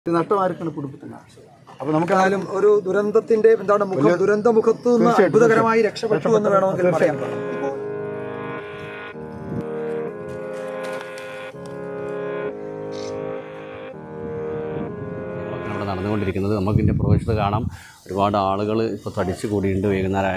ഇത് നഷ്ടമായിരിക്കണം കുടുംബത്തിന് അപ്പൊ നമുക്ക് എന്തായാലും ഒരു ദുരന്തത്തിന്റെ എന്താണ് മുഖം ദുരന്ത മുഖത്ത് നിന്ന് അത്ഭുതകരമായി രക്ഷപ്പെട്ടു എന്ന് വേണമെങ്കിൽ പറയാം പ്രവർത്തനം ഇവിടെ നടന്നുകൊണ്ടിരിക്കുന്നത് നമുക്കിതിൻ്റെ പ്രവേശത്ത് കാണാം ഒരുപാട് ആളുകൾ ഇപ്പോൾ തടിച്ചു കൂടിയുണ്ട് വൈകുന്നേരമായ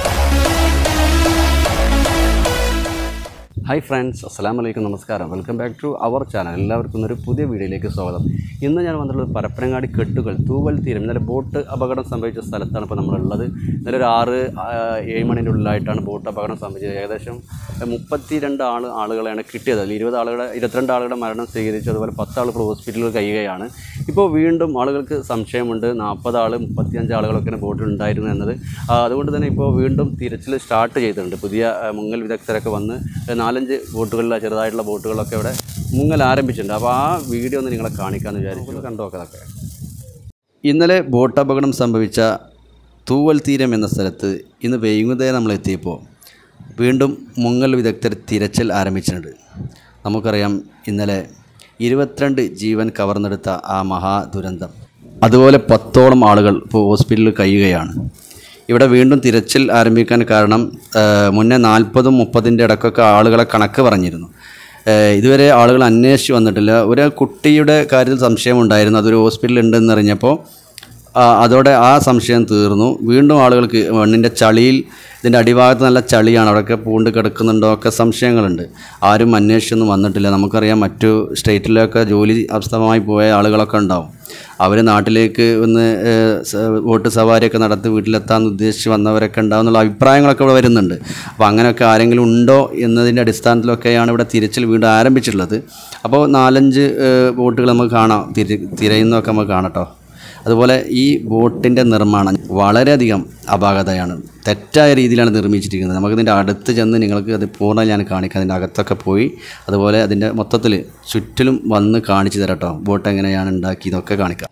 ഹായ് ഫ്രണ്ട്സ് അസ്സാം വലൈക്കും നമസ്കാരം welcome back to our channel എല്ലാവർക്കും ഒരു പുതിയ വീഡിയോയിലേക്ക് സ്വാഗതം ഇന്ന് ഞാൻ വന്നിട്ടുള്ളത് പരപ്പനങ്ങാടി കെട്ടുകൾ തൂവൽ തീരം ഇന്നലെ ബോട്ട് അപകടം സംഭവിച്ച സ്ഥലത്താണ് ഇപ്പോൾ നമ്മളുള്ളത് ഇന്നലെ ഒരു ആറ് ആ, ഏഴ് മണിൻ്റെ ഉള്ളിലായിട്ടാണ് ബോട്ട് അപകടം സംഭവിച്ചത് ഏകദേശം മുപ്പത്തി രണ്ട് ആൾ ആളുകളെയാണ് കിട്ടിയത് അതിൽ ഇരുപത് ആളുകളുടെ ഇരുപത്തിരണ്ട് ആളുകളുടെ മരണം സ്വീകരിച്ചു അതുപോലെ പത്ത് ആളുകൾ ഹോസ്പിറ്റലിൽ കഴിയുകയാണ് ഇപ്പോൾ വീണ്ടും ആളുകൾക്ക് സംശയമുണ്ട് നാൽപ്പത് ആൾ മുപ്പത്തിയഞ്ച് ആളുകളൊക്കെയാണ് ബോട്ടിൽ ഉണ്ടായിരുന്നു എന്നത് ആ, അതുകൊണ്ട് തന്നെ ഇപ്പോൾ വീണ്ടും തിരച്ചിൽ സ്റ്റാർട്ട് ചെയ്തിട്ടുണ്ട് പുതിയ ആ, മുങ്ങൽ വിദഗ്ധരൊക്കെ വന്ന് നാലഞ്ച് ബോട്ടുകളിൽ ചെറുതായിട്ടുള്ള ബോട്ടുകളൊക്കെ ഇവിടെ മുങ്ങൽ ആരംഭിച്ചിട്ടുണ്ട് അപ്പോൾ ആ വീഡിയോ ഒന്ന് നിങ്ങളെ കാണിക്കാമെന്ന് വിചാരിച്ചു കണ്ടോക്കെ അതൊക്കെ ഇന്നലെ ബോട്ട് അപകടം സംഭവിച്ച തൂവൽ തീരം എന്ന സ്ഥലത്ത് ഇന്ന് വൈകുന്നേരം നമ്മൾ എത്തിയപ്പോൾ വീണ്ടും മുങ്ങൽ വിദഗ്ധർ തിരച്ചിൽ ആരംഭിച്ചിട്ടുണ്ട് നമുക്കറിയാം ഇന്നലെ ഇരുപത്തിരണ്ട് ജീവൻ കവർന്നെടുത്ത ആ മഹാദുരന്തം അതുപോലെ പത്തോളം ആളുകൾ ഇപ്പോൾ ഹോസ്പിറ്റലിൽ കഴിയുകയാണ് ഇവിടെ വീണ്ടും തിരച്ചിൽ ആരംഭിക്കാൻ കാരണം ആ, മുന്നേ നാൽപ്പതും മുപ്പതിൻ്റെ ഇടക്കൊക്കെ ആളുകളെ കണക്ക് പറഞ്ഞിരുന്നു ഏഹ് ഇതുവരെ ആളുകൾ അന്വേഷിച്ച് വന്നിട്ടില്ല ഒരു കുട്ടിയുടെ കാര്യത്തിൽ സംശയമുണ്ടായിരുന്നു അതൊരു ഹോസ്പിറ്റലിൽ ഉണ്ടെന്ന് അറിഞ്ഞപ്പോൾ ആ, അതോടെ ആ സംശയം തീർന്നു വീണ്ടും ആളുകൾക്ക് മണ്ണിൻ്റെ ചളിയിൽ ഇതിൻ്റെ അടിഭാഗത്ത് നല്ല ചളിയാണ് അവിടെയൊക്കെ പൂണ്ട് കിടക്കുന്നുണ്ടോ ഒക്കെ സംശയങ്ങളുണ്ട് ആരും അന്വേഷിച്ചൊന്നും വന്നിട്ടില്ല നമുക്കറിയാം മറ്റു സ്റ്റേറ്റിലൊക്കെ ജോലി അസ്തമമായി പോയ ആളുകളൊക്കെ ഉണ്ടാവും അവർ നാട്ടിലേക്ക് ഒന്ന് ഏഹ്, സ- വോട്ട് സവാരിയൊക്കെ നടത്തി വീട്ടിലെത്താൻ ഉദ്ദേശിച്ച് വന്നവരൊക്കെ ഉണ്ടാവും എന്നുള്ള അഭിപ്രായങ്ങളൊക്കെ ഇവിടെ വരുന്നുണ്ട് അപ്പോൾ അങ്ങനെയൊക്കെ ആരെങ്കിലും ഉണ്ടോ എന്നതിൻ്റെ അടിസ്ഥാനത്തിലൊക്കെയാണ് ഇവിടെ തിരച്ചിൽ വീണ്ടും ആരംഭിച്ചിട്ടുള്ളത് അപ്പോൾ നാലഞ്ച് ഏഹ്, ബോട്ടുകൾ നമുക്ക് കാണാം തിര തിരയുന്നതൊക്കെ നമുക്ക് കാണട്ടോ അതുപോലെ ഈ ബോട്ടിൻ്റെ നിർമ്മാണം വളരെയധികം അപാകതയാണ് തെറ്റായ രീതിയിലാണ് നിർമ്മിച്ചിരിക്കുന്നത് നമുക്കിതിൻ്റെ അടുത്ത് ചെന്ന് നിങ്ങൾക്ക് അത് പൂർണ്ണ ഞാൻ കാണിക്കാം അതിൻ്റെ അകത്തൊക്കെ പോയി അതുപോലെ അതിൻ്റെ മൊത്തത്തിൽ ചുറ്റിലും വന്ന് കാണിച്ചു തരാം കേട്ടോ ബോട്ട് എങ്ങനെയാണ് ഉണ്ടാക്കിയതൊക്കെ കാണിക്കാം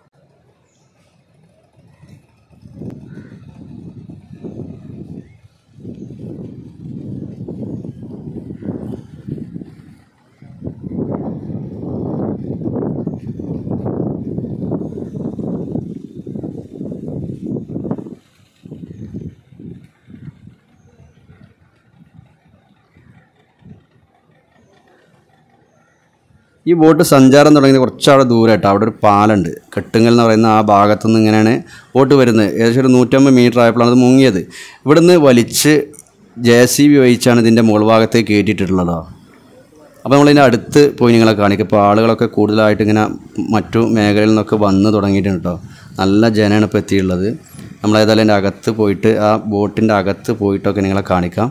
ഈ ബോട്ട് സഞ്ചാരം തുടങ്ങിയത് കുറച്ചവിടെ ദൂരമായിട്ട് അവിടെ ഒരു പാലുണ്ട് കെട്ടുങ്ങൽ എന്ന് പറയുന്ന ആ ഭാഗത്തുനിന്ന് ഇങ്ങനെയാണ് ബോട്ട് വരുന്നത് ഏകദേശം ഒരു നൂറ്റമ്പത് മീറ്റർ ആയപ്പോഴാണ് അത് മുങ്ങിയത് ഇവിടുന്ന് വലിച്ച് ജെ സി ബി വഹിച്ചാണ് ഇതിൻ്റെ മുകൾ ഭാഗത്തേക്ക് കയറ്റിയിട്ടുള്ളതോ അപ്പോൾ നമ്മളിതിൻ്റെ അടുത്ത് പോയി നിങ്ങളെ കാണിക്കും ഇപ്പോൾ ആളുകളൊക്കെ കൂടുതലായിട്ട് ഇങ്ങനെ മറ്റു മേഖലയിൽ നിന്നൊക്കെ വന്ന് തുടങ്ങിയിട്ടുണ്ട് കേട്ടോ നല്ല ജനമാണ് ഇപ്പോൾ എത്തിയിട്ടുള്ളത് നമ്മളേതായാലും അതിൻ്റെ അകത്ത് പോയിട്ട് ആ ബോട്ടിൻ്റെ അകത്ത് പോയിട്ടൊക്കെ നിങ്ങളെ കാണിക്കാം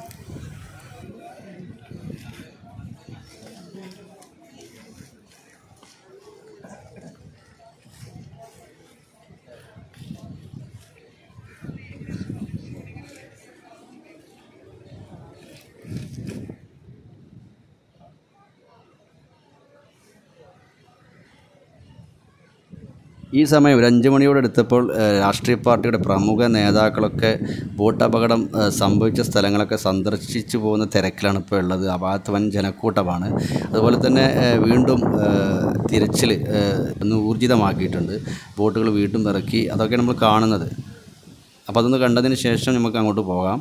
ഈ സമയം ഒരു അഞ്ച് മണിയോട് എടുത്തപ്പോൾ ഏഹ്, രാഷ്ട്രീയ പാർട്ടിയുടെ പ്രമുഖ നേതാക്കളൊക്കെ ബോട്ട് അപകടം ഏഹ്, സംഭവിച്ച സ്ഥലങ്ങളൊക്കെ സന്ദർശിച്ചു പോകുന്ന തിരക്കിലാണ് ഇപ്പോൾ ഉള്ളത് ആ ഭാഗത്ത് വൻ ജനക്കൂട്ടമാണ് അതുപോലെ തന്നെ ഏഹ്, വീണ്ടും ഏഹ്, തിരച്ചിൽ ഏഹ്, ഒന്ന് ഊർജിതമാക്കിയിട്ടുണ്ട് ബോട്ടുകൾ വീണ്ടും ഇറക്കി അതൊക്കെ നമ്മൾ കാണുന്നത് അപ്പോൾ അതൊന്ന് കണ്ടതിന് ശേഷം നമുക്ക് അങ്ങോട്ട് പോകാം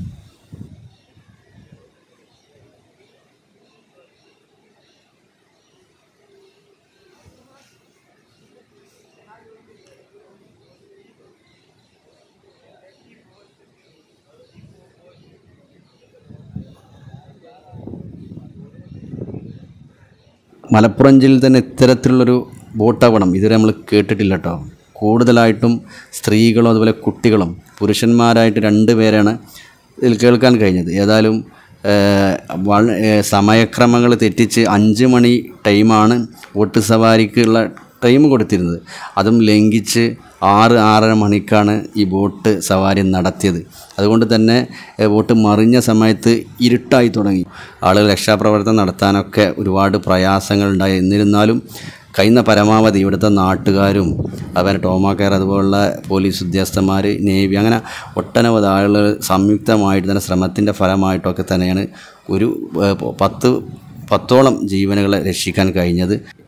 മലപ്പുറം ജില്ലയിൽ തന്നെ ഇത്തരത്തിലുള്ളൊരു ബോട്ട് അപകടം ഇതുവരെ നമ്മൾ കേട്ടിട്ടില്ല കേട്ടോ കൂടുതലായിട്ടും സ്ത്രീകളും അതുപോലെ കുട്ടികളും പുരുഷന്മാരായിട്ട് രണ്ട് പേരാണ് ഇതിൽ കേൾക്കാൻ കഴിഞ്ഞത് ഏതായാലും ഏഹ്, വള- ഏഹ്, സമയക്രമങ്ങൾ തെറ്റിച്ച് അഞ്ച് മണി ടൈമാണ് ബോട്ട് സവാരിക്കുള്ള ടൈം കൊടുത്തിരുന്നത് അതും ലംഘിച്ച് ആറ് ആറര മണിക്കാണ് ഈ ബോട്ട് സവാരി നടത്തിയത് അതുകൊണ്ട് തന്നെ ഏഹ്, ബോട്ട് മറിഞ്ഞ സമയത്ത് ഇരുട്ടായി തുടങ്ങി ആളുകൾ രക്ഷാപ്രവർത്തനം നടത്താനൊക്കെ ഒരുപാട് പ്രയാസങ്ങളുണ്ടായി എന്നിരുന്നാലും കഴിയുന്ന പരമാവധി ഇവിടുത്തെ നാട്ടുകാരും അതുപോലെ ടോമാ കെയർ അതുപോലുള്ള പോലീസ് ഉദ്യോഗസ്ഥന്മാർ നേവി അങ്ങനെ ഒട്ടനവധി ആളുകൾ സംയുക്തമായിട്ട് തന്നെ ശ്രമത്തിൻ്റെ ഫലമായിട്ടൊക്കെ തന്നെയാണ് ഒരു ഏഹ്, പത്ത് പത്തോളം ജീവനുകളെ രക്ഷിക്കാൻ കഴിഞ്ഞത്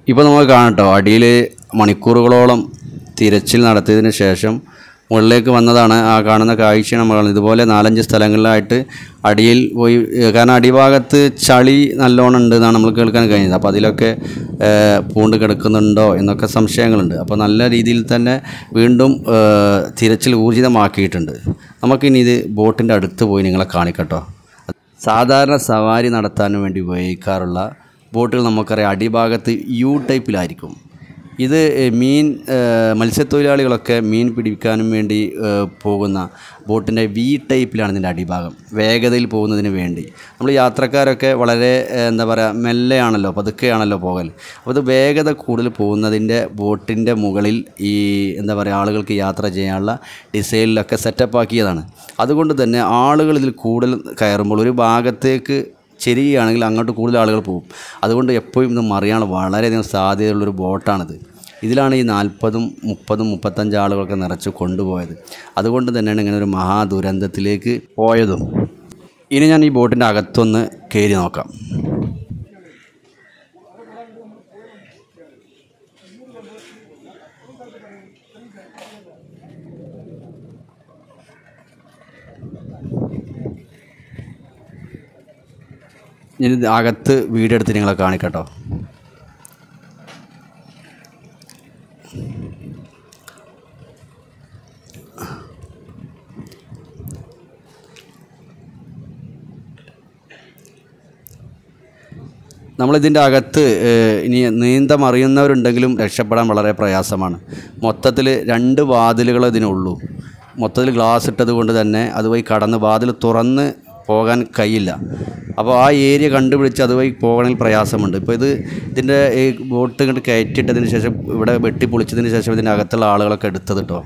ഇപ്പോൾ നമുക്ക് കാണട്ടോ അടിയിൽ മണിക്കൂറുകളോളം തിരച്ചിൽ നടത്തിയതിന് ശേഷം മുകളിലേക്ക് വന്നതാണ് ആ കാണുന്ന കാഴ്ച നമ്മൾ കാണുന്നത് ഇതുപോലെ നാലഞ്ച് സ്ഥലങ്ങളിലായിട്ട് അടിയിൽ പോയി ഏഹ് കാരണം അടിഭാഗത്ത് ചളി നല്ലോണം ഉണ്ട് എന്നാണ് നമ്മൾ കേൾക്കാൻ കഴിഞ്ഞത് അപ്പോൾ അതിലൊക്കെ ഏഹ് പൂണ്ട് കിടക്കുന്നുണ്ടോ എന്നൊക്കെ സംശയങ്ങളുണ്ട് അപ്പോൾ നല്ല രീതിയിൽ തന്നെ വീണ്ടും ഏഹ് തിരച്ചിൽ ഊർജിതമാക്കിയിട്ടുണ്ട് നമുക്കിനി ഇത് ബോട്ടിൻ്റെ അടുത്ത് പോയി നിങ്ങളെ കാണിക്കട്ടോ സാധാരണ സവാരി നടത്താൻ വേണ്ടി ഉപയോഗിക്കാറുള്ള ബോട്ടുകൾ നമുക്കറിയാം അടിഭാഗത്ത് യു ടൈപ്പിലായിരിക്കും ഇത് ഏഹ്, മീൻ ഏഹ്, മത്സ്യത്തൊഴിലാളികളൊക്കെ മീൻ പിടിക്കാനും വേണ്ടി ഏഹ്, പോകുന്ന ബോട്ടിൻ്റെ വി ടൈപ്പിലാണ് ഇതിൻ്റെ അടിഭാഗം വേഗതയിൽ പോകുന്നതിന് വേണ്ടി നമ്മൾ യാത്രക്കാരൊക്കെ വളരെ ഏഹ്, എന്താ പറയുക മെല്ലെയാണല്ലോ പതുക്കെയാണല്ലോ പോകൽ അപ്പോൾ ഇത് വേഗത കൂടുതൽ പോകുന്നതിൻ്റെ ബോട്ടിൻ്റെ മുകളിൽ ഈ എന്താ പറയുക ആളുകൾക്ക് യാത്ര ചെയ്യാനുള്ള ഡിസൈനിലൊക്കെ സെറ്റപ്പ് ആക്കിയതാണ് അതുകൊണ്ട് തന്നെ ആളുകൾ ഇതിൽ കൂടുതൽ കയറുമ്പോൾ ഒരു ഭാഗത്തേക്ക് ചെരിയുകയാണെങ്കിൽ അങ്ങോട്ട് കൂടുതൽ ആളുകൾ പോകും അതുകൊണ്ട് എപ്പോഴും ഇത് മറിയാനുള്ള വളരെയധികം സാധ്യതയുള്ളൊരു ബോട്ടാണിത് ഇതിലാണ് ഈ നാൽപ്പതും മുപ്പതും മുപ്പത്തഞ്ച് ആളുകളൊക്കെ നിറച്ച് കൊണ്ടുപോയത് അതുകൊണ്ട് തന്നെയാണ് ഇങ്ങനെ ഒരു മഹാദുരന്തത്തിലേക്ക് പോയതും ഇനി ഞാൻ ഈ ബോട്ടിൻ്റെ അകത്തൊന്ന് കയറി നോക്കാം ഇനി ഇത് അകത്ത് വീഡിയോ എടുത്ത് നിങ്ങളെ കാണിക്കട്ടോ നമ്മളിതിൻ്റെ അകത്ത് ഏഹ്, ഇനി നീന്തം അറിയുന്നവരുണ്ടെങ്കിലും രക്ഷപ്പെടാൻ വളരെ പ്രയാസമാണ് മൊത്തത്തിൽ രണ്ട് വാതിലുകൾ ഇതിനുള്ളൂ മൊത്തത്തിൽ ഗ്ലാസ് ഇട്ടത് കൊണ്ട് തന്നെ അതുവഴി കടന്ന് വാതിൽ തുറന്ന് പോകാൻ കഴിയില്ല അപ്പോൾ ആ ഏരിയ കണ്ടുപിടിച്ച് അതുവഴി പോകണമെങ്കിൽ പ്രയാസമുണ്ട് ഇപ്പോൾ ഇത് ഇതിൻ്റെ ഈ ബോട്ട് ഇങ്ങോട്ട് കയറ്റിയിട്ടതിന് ശേഷം ഇവിടെ വെട്ടിപ്പൊളിച്ചതിന് ശേഷം ഇതിൻ്റെ അകത്തുള്ള ആളുകളൊക്കെ എടുത്തത് കേട്ടോ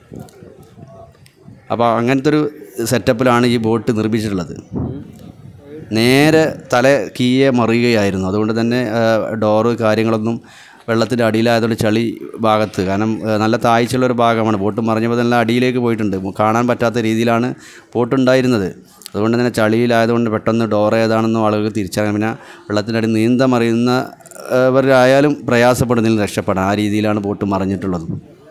അപ്പോൾ അങ്ങനത്തെ ഒരു സെറ്റപ്പിലാണ് ഈ ബോട്ട് നിർമ്മിച്ചിട്ടുള്ളത് നേരെ തല കീയെ മറിയുകയായിരുന്നു അതുകൊണ്ട് തന്നെ ആ, ഡോറ് കാര്യങ്ങളൊന്നും വെള്ളത്തിൻ്റെ അടിയിലായതുകൊണ്ട് ചളി ഭാഗത്ത് കാരണം ആ, നല്ല താഴ്ചയുള്ള ഒരു ഭാഗമാണ് ബോട്ട് മറിഞ്ഞപ്പോൾ നല്ല അടിയിലേക്ക് പോയിട്ടുണ്ട് കാണാൻ പറ്റാത്ത രീതിയിലാണ് ബോട്ട് ഉണ്ടായിരുന്നത് അതുകൊണ്ട് തന്നെ ചളിയിലായതുകൊണ്ട് പെട്ടെന്ന് ഡോർ ഏതാണെന്നും ആളുകൾക്ക് തിരിച്ചറിയാൻ പിന്നെ വെള്ളത്തിൻ്റെ അടി നീന്തം അറിയുന്നവരായാലും പ്രയാസപ്പെടുന്നതിൽ രക്ഷപ്പെടാം ആ രീതിയിലാണ് ബോട്ട് മറിഞ്ഞിട്ടുള്ളത്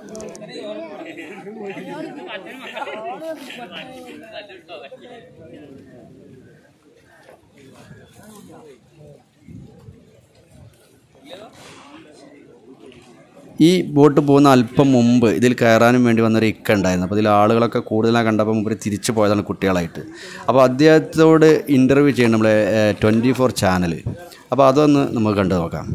ഈ ബോട്ട് പോകുന്ന അല്പം മുമ്പ് ഇതിൽ കയറാനും വേണ്ടി വന്നൊരു ഇക്ക ഉണ്ടായിരുന്നു അപ്പോൾ ഇതിൽ ആളുകളൊക്കെ കൂടുതലായി കണ്ടപ്പോൾ മുമ്പ് തിരിച്ചു പോയതാണ് കുട്ടികളായിട്ട് അപ്പോൾ അദ്ദേഹത്തോട് ഇൻ്റർവ്യൂ ചെയ്യണം നമ്മളെ ട്വൻറ്റി ഫോർ ചാനൽ അപ്പോൾ അതൊന്ന് നമുക്ക് കണ്ടു നോക്കാം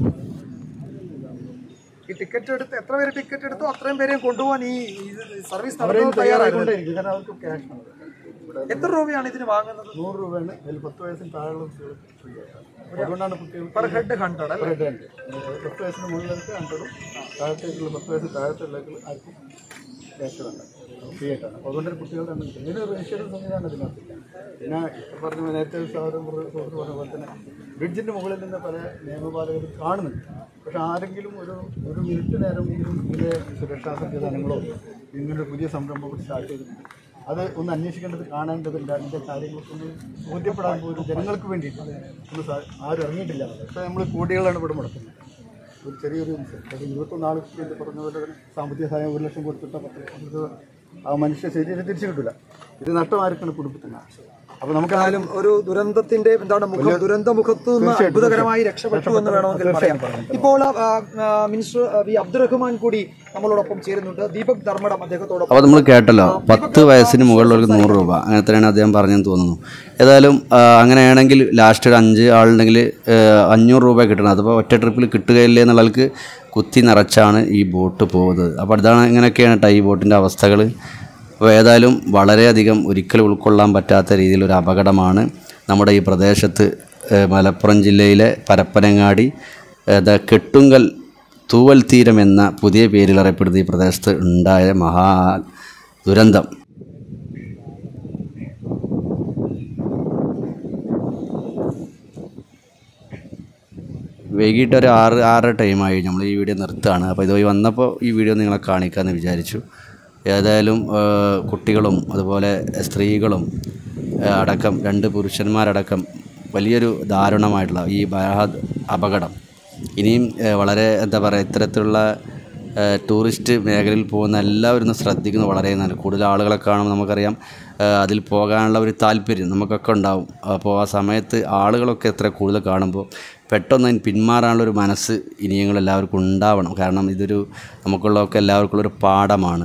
ഈ ടിക്കറ്റ് എടുത്ത് എത്ര പേര് ടിക്കറ്റ് എടുത്തോ അത്രയും പേരെയും കൊണ്ടുപോകാൻ ഈ ഇത് സർവീസ് അവരെയും നടത്തുന്നത് തയ്യാറായിരുന്നു തയ്യാറായിക്കൊണ്ടേയിരിക്കും കാരണം അവർക്ക് ക്യാഷ് ആണ് ഇവിടെ എത്ര രൂപയാണ് ഇതിന് വാങ്ങുന്നത് നൂറ് രൂപയാണ് അതിൽ പത്ത് വയസ്സിന് താഴെയുള്ള കുട്ടികൾക്ക് ഫ്രീ ആണ് അതുകൊണ്ടാണ് കുട്ടികൾ പെർ ഹെഡ് ഹൺഡ്രഡ് അല്ലേ റെഡ് ഉണ്ട് പത്ത് വയസ്സിന് മുകളിലേക്ക് ഹൺഡ്രഡും താഴത്തേക്കുള്ള പത്ത് വയസ്സിന് താഴത്തുള്ളേക്ക് ആർക്കും ക്യാഷ് വേണ്ട ഫ്രീ ആയിട്ടാണ് അപ്പോൾ അതുകൊണ്ട് കുട്ടികളുടെ എണ്ണം കിട്ടും. ഇതിന് രജിസ്റ്റർ സംവിധാനം ഇതിനകത്തില്ല പിന്നെ ഇപ്പം പറഞ്ഞ നേരത്തെ സാറും സുഹൃത്ത് പറഞ്ഞ പോലെ തന്നെ ബ്രിഡ്ജിൻ്റെ മുകളിൽ നിന്ന് പല നിയമപാലകരും കാണുന്നുണ്ട് പക്ഷെ ആരെങ്കിലും ഒരു ഒരു മിനിറ്റ് നേരമെങ്കിലും ഇതിലെ സുരക്ഷാ സംവിധാനങ്ങളോ ഇങ്ങനൊരു പുതിയ സംരംഭം സ്റ്റാർട്ട് ചെയ്തിട്ടുണ്ട് അത് ഒന്ന് അന്വേഷിക്കേണ്ടത് കാണേണ്ടതുണ്ട് അതിൻ്റെ കാര്യങ്ങളൊക്കെ ഒന്ന് ബോധ്യപ്പെടാൻ പോലും ജനങ്ങൾക്ക് വേണ്ടിയിട്ട് ഒന്ന് സാ- ആരും ഇറങ്ങിയിട്ടില്ല ഇപ്പോൾ നമ്മൾ കോടികളാണ് ഇവിടെ മുടക്കുന്നത് ഒരു ചെറിയൊരു അത് ഇരുപത്തൊന്ന് ആൾക്ക് ഇത് പറഞ്ഞ പോലെ തന്നെ സാമ്പത്തിക സഹായം ഒരു ലക്ഷം കൊടുത്തിട്ട് പത്ത് അത് ആ മനുഷ്യ ശരീരം തിരിച്ചു കിട്ടില്ല ഇത് നഷ്ടമായിരിക്കണം കുടുംബത്തിന് അപ്പോൾ നമുക്ക് എന്തായാലും ഒരു ദുരന്തത്തിന്റെ എന്താണ് മുഖം ദുരന്ത മുഖത്ത് നിന്ന് അത്ഭുതകരമായി രക്ഷപ്പെട്ടു എന്ന് വേണമെങ്കിൽ പറയാം ഇപ്പോൾ ആ, ആ, മിനിസ്റ്റർ ആ, വി അബ്ദുറഹ്മാൻ കൂടി നമ്മളോടൊപ്പം ചേരുന്നുണ്ട് ദീപക് ധർമ്മടം അദ്ദേഹത്തോടൊപ്പം അപ്പോൾ നമ്മൾ കേട്ടല്ലോ പത്ത് വയസ്സിന് മുകളിലുള്ളവർക്ക് നൂറ് രൂപ അങ്ങനെ തന്നെയാണ് അദ്ദേഹം പറഞ്ഞെന്ന് തോന്നുന്നു ഏതായാലും ആ, അങ്ങനെയാണെങ്കിൽ ലാസ്റ്റ് ഒരു അഞ്ച് ആളുണ്ടെങ്കിൽ ആ, അഞ്ഞൂറ് രൂപ കിട്ടണം അതിപ്പോൾ ഒറ്റ ട്രിപ്പിൽ കിട്ടുകയില്ലേ എന്നുള്ളവർക്ക് കുത്തി നിറച്ചാണ് ഈ ബോട്ട് പോകുന്നത് അപ്പോൾ ഇതാണ് ഇങ്ങനെയൊക്കെയാണ് കേട്ടോ ഈ ബോട്ടിൻ്റെ അവസ്ഥകൾ അപ്പോൾ ഏതായാലും വളരെയധികം ഒരിക്കലും ഉൾക്കൊള്ളാൻ പറ്റാത്ത രീതിയിലൊരു അപകടമാണ് നമ്മുടെ ഈ പ്രദേശത്ത് ഏഹ്, മലപ്പുറം ജില്ലയിലെ പരപ്പനങ്ങാടി ഏഹ്, ദ കെട്ടുങ്കൽ തൂവൽ തീരം എന്ന പുതിയ പേരിൽ അറിയപ്പെടുന്ന ഈ പ്രദേശത്ത് ഉണ്ടായ മഹാ ദുരന്തം വൈകിട്ട് ഒരു ആറ് ആറര ടൈമായി നമ്മൾ ഈ വീഡിയോ നിർത്തുകയാണ് അപ്പോൾ ഇതുവഴി വന്നപ്പോൾ ഈ വീഡിയോ നിങ്ങളെ കാണിക്കാമെന്ന് വിചാരിച്ചു ഏതായാലും ആ, കുട്ടികളും അതുപോലെ സ്ത്രീകളും ആ, അടക്കം രണ്ട് പുരുഷന്മാരടക്കം വലിയൊരു ദാരുണമായിട്ടുള്ള ഈ മഹാ അപകടം ഇനിയും ഏഹ്, വളരെ എന്താ പറയുക ഇത്തരത്തിലുള്ള ഏഹ്, ടൂറിസ്റ്റ് മേഖലയിൽ പോകുന്ന എല്ലാവരും ഒന്ന് ശ്രദ്ധിക്കുന്നത് വളരെ നല്ല കൂടുതൽ ആളുകളെ കാണുമ്പോൾ നമുക്കറിയാം ഏഹ്, അതിൽ പോകാനുള്ള ഒരു താല്പര്യം നമുക്കൊക്കെ ഉണ്ടാവും അപ്പോൾ ആ സമയത്ത് ആളുകളൊക്കെ എത്ര കൂടുതൽ കാണുമ്പോൾ പെട്ടെന്ന് അതിന് പിന്മാറാനുള്ള ഒരു മനസ്സ് ഇനിയും എല്ലാവർക്കും ഉണ്ടാവണം കാരണം ഇതൊരു നമുക്കുള്ളതൊക്കെ എല്ലാവർക്കും ഉള്ളൊരു പാഠമാണ്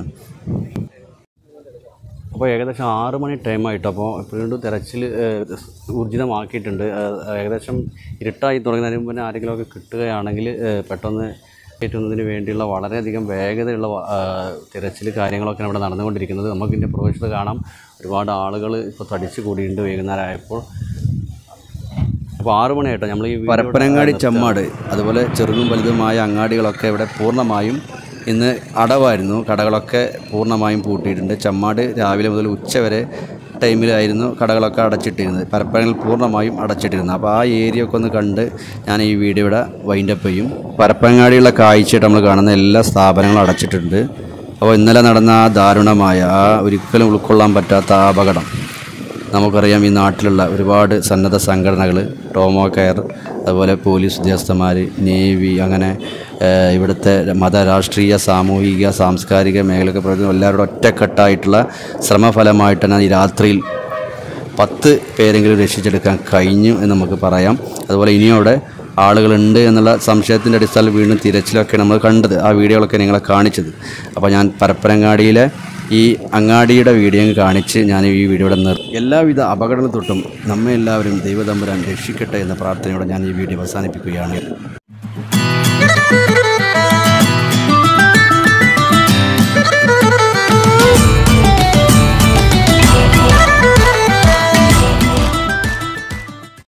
അപ്പോൾ ഏകദേശം ആറ് മണി ടൈമായിട്ട് അപ്പോൾ വീണ്ടും തിരച്ചിൽ ഏഹ്, ഊർജിതമാക്കിയിട്ടുണ്ട് ഏഹ്, ഏകദേശം ഇരുട്ടായി തുടങ്ങുന്നതിന് മുമ്പ് തന്നെ ആരെങ്കിലുമൊക്കെ കിട്ടുകയാണെങ്കിൽ ഏഹ്, പെട്ടെന്ന് കയറ്റുന്നതിന് വേണ്ടിയുള്ള വളരെയധികം വേഗതയുള്ള ഏഹ്, തിരച്ചിൽ കാര്യങ്ങളൊക്കെയാണ് ഇവിടെ നടന്നുകൊണ്ടിരിക്കുന്നത് നമുക്കിതിൻ്റെ പ്രവേശനത്ത് കാണാം ഒരുപാട് ആളുകൾ ഇപ്പോൾ തടിച്ചു കൂടിയിട്ടുണ്ട് വൈകുന്നേരം ആയപ്പോൾ അപ്പോൾ ആറ് മണിയായിട്ടോ നമ്മൾ ഈ പരപ്പനങ്ങാടി ചമ്മാട് അതുപോലെ ചെറുതും വലുതുമായ അങ്ങാടികളൊക്കെ ഇവിടെ പൂർണ്ണമായും ഇന്ന് അടവായിരുന്നു കടകളൊക്കെ പൂർണ്ണമായും പൂട്ടിയിട്ടുണ്ട് ചമ്മാട് രാവിലെ മുതൽ ഉച്ച വരെ ടൈമിലായിരുന്നു കടകളൊക്കെ അടച്ചിട്ടിരുന്നത് പരപ്പനങ്ങൾ പൂർണ്ണമായും അടച്ചിട്ടിരുന്നത് അപ്പോൾ ആ ഏരിയ ഒക്കെ ഒന്ന് കണ്ട് ഞാൻ ഈ വീഡിയോ ഇവിടെ വൈൻഡപ്പ് ചെയ്യും പരപ്പനങ്ങാടിയുള്ള കാഴ്ചയായിട്ട് നമ്മൾ കാണുന്ന എല്ലാ സ്ഥാപനങ്ങളും അടച്ചിട്ടുണ്ട് അപ്പോൾ ഇന്നലെ നടന്ന ആ ദാരുണമായ ആ ഒരിക്കലും ഉൾക്കൊള്ളാൻ പറ്റാത്ത ആ അപകടം നമുക്കറിയാം ഈ നാട്ടിലുള്ള ഒരുപാട് സന്നദ്ധ സംഘടനകൾ ടോമോ കെയർ അതുപോലെ പോലീസ് ഉദ്യോഗസ്ഥന്മാർ നേവി അങ്ങനെ ഏഹ്, ഇവിടുത്തെ മത രാഷ്ട്രീയ സാമൂഹിക സാംസ്കാരിക മേഖലയൊക്കെ പ്രവർത്തിക്കുന്ന എല്ലാവരുടെ ഒറ്റക്കെട്ടായിട്ടുള്ള ശ്രമഫലമായിട്ടാണ് ഈ രാത്രിയിൽ പത്ത് പേരെങ്കിലും രക്ഷിച്ചെടുക്കാൻ കഴിഞ്ഞു എന്ന് നമുക്ക് പറയാം അതുപോലെ ഇനിയും അവിടെ ആളുകളുണ്ട് എന്നുള്ള സംശയത്തിൻ്റെ അടിസ്ഥാനത്തിൽ വീണ്ടും തിരച്ചിലൊക്കെ നമ്മൾ കണ്ടത് ആ വീഡിയോകളൊക്കെ നിങ്ങളെ കാണിച്ചത് അപ്പോൾ ഞാൻ പരപ്പനങ്ങാടിയിലെ ഈ അങ്ങാടിയുടെ വീഡിയോ കാണിച്ച് ഞാൻ ഈ വീഡിയോയുടെ നിർ എല്ലാവിധ അപകടങ്ങൾ തൊട്ടും നമ്മെ എല്ലാവരും ദൈവതമ്പുരാൻ രക്ഷിക്കട്ടെ എന്ന പ്രാർത്ഥനയോടെ ഞാൻ ഈ വീഡിയോ അവസാനിപ്പിക്കുകയാണ്